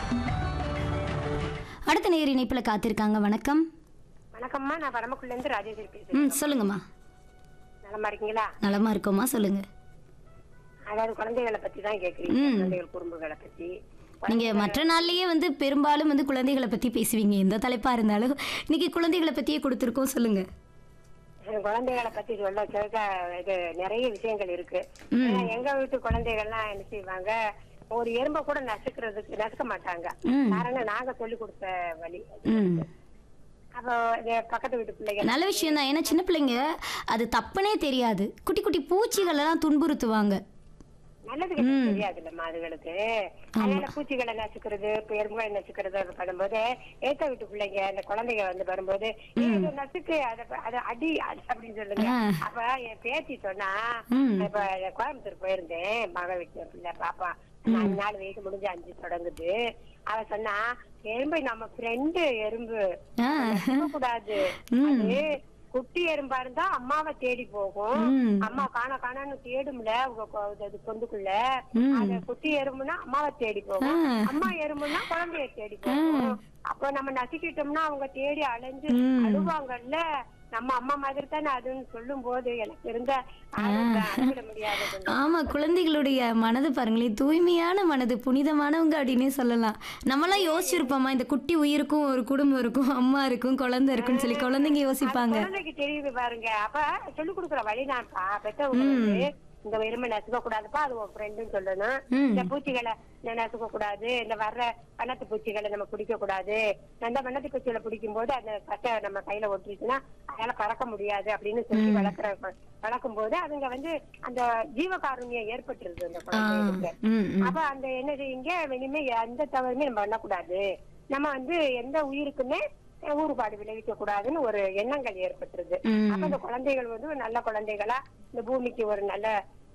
அடுத்த நேர் இணைப்புல காத்திருக்காங்க வணக்கம் வணக்கம்மா நான் பரமக்குள்ள இருந்து ராஜேஸ்வரி பேசுறேன் ம் சொல்லுங்கம்மா நலமா இருக்கீங்களா நலமா இருக்கோமா சொல்லுங்க அதாவது குழந்தைகளை பத்தி தான் கேக்குறீங்க ம். குழந்தைகள் குறும்புகளை பத்தி நீங்க மற்ற நாள்லயே வந்து பெரும்பாலும் வந்து குழந்தைகளை பத்தி பேசுவீங்க எந்த தலைப்பா இருந்தாலும் இன்னைக்கு குழந்தைகளை பத்தியே கொடுத்துருக்கோம் சொல்லுங்க அஹ் குழந்தைகளை பத்தி சொல்ல கேட்க இது நிறைய விஷயங்கள் இருக்கு ஏன்னா எங்க வீட்டு குழந்தைகள்லாம் என்ன செய்வாங்க ஒரு எறும்ப கூட நசுக்கிறதுக்கு நசுக்க மாட்டாங்க ம். காரணம் நாங்க சொல்லி கொடுத்த வழி ம் அப்போ இது பக்கத்து வீட்டு பிள்ளைங்க நல்ல விஷயம் தான் ஏன்னா சின்ன பிள்ளைங்க அது தப்புனே தெரியாது குட்டி குட்டி பூச்சிகள் எல்லாம் துன்புறுத்துவாங்க நல்லது கெட்டது தெரியாதுல்லம்மா அதுகளுக்கு அதனால பூச்சிகளை நசுக்கிறது இப்ப எறும்புகளை நசுக்கிறது அது பண்ணும்போது ஏத்த வீட்டு பிள்ளைங்க அந்த குழந்தைங்க வந்து வரும்போது "ஏய், இதை நசுக்கு அத அத அடி அடி அப்படின்னு சொல்லுங்க ஆ. அப்ப என் பேத்தி சொன்னா ம். இப்ப கோயம்புத்தூர் போயிருந்தேன் மக வீட்டு பிள்ளை பாப்பா நாலு நாள் வயசு முடிஞ்சு அஞ்சு தொடங்குது அவ சொன்னா எறும்பு நம்ம ஃப்ரெண்டு எறும்பு ஆ. கூடாது அது குட்டி எறும்பா இருந்தா அம்மாவை தேடி போகும் ம். அம்மா காண காணன்னு தேடும்ல உங்க கொ- இது பொந்துக்குள்ள ம். அது குட்டி எறும்புனா அம்மாவை தேடி போகும் ஆ. அம்மா எறும்புனா குழந்தைய தேடி போகும் அப்போ நம்ம நசுக்கிட்டோம்னா அவங்க தேடி அலைஞ்சு ம். அழுவாங்கல்ல நம்ம அம்மா மாதிரி தானே அதுன்னு சொல்லும் போது எனக்கு இருந்த ஆனந்தம் அளவிட முடியாதது ஆமா குழந்தைகளுடைய மனது பாருங்களேன் தூய்மையான மனது புனிதமானவங்க அப்படின்னே சொல்லலாம் நம்மலாம் யோசிச்சிருப்போமா இந்த குட்டி உயிருக்கும் ஒரு குடும்பம் இருக்கும் அம்மா இருக்கும் குழந்தை இருக்குன்னு சொல்லி குழந்தைங்க யோசிப்பாங்க குழந்தைக்கு தெரியுது பாருங்க அப்ப சொல்லி கொடுக்குற வழி நான் பெற்றவங்க வந்து இந்த எருமை நசுக்க கூடாதுப்பா அது உன் ஃப்ரெண்டுன்னு சொல்லணும் ம். இந்த பூச்சிகளை நசுக்க கூடாது இந்த வர்ற வண்ணத்து பூச்சிகளை நம்ம பிடிக்க கூடாது அந்த வண்ணத்து பூச்சிகளை பிடிக்கும் போது அந்த கட்டை நம்ம கையில ஒட்டிச்சுன்னா அதனால பறக்க முடியாது அப்படின்னு சொல்லி வளர்க்குற வளர்க்கும் போது அதுங்க வந்து அந்த ஜீவகாருண்யம் ஏற்பட்டுருது அந்த ஆ, குழந்தைகளுக்கு ம், ம். அப்ப அந்த என்ன செய்யுங்க இனிமே எந்த தவறுமே நம்ம பண்ணக்கூடாது நம்ம வந்து எந்த உயிருக்குமே ஊறுபாடு விளைவிக்க கூடாதுன்னு ஒரு எண்ணங்கள் ஏற்பட்டுருது ம். அப்ப இந்த குழந்தைகள் வந்து ஒரு நல்ல குழந்தைகளா இந்த பூமிக்கு ஒரு நல்ல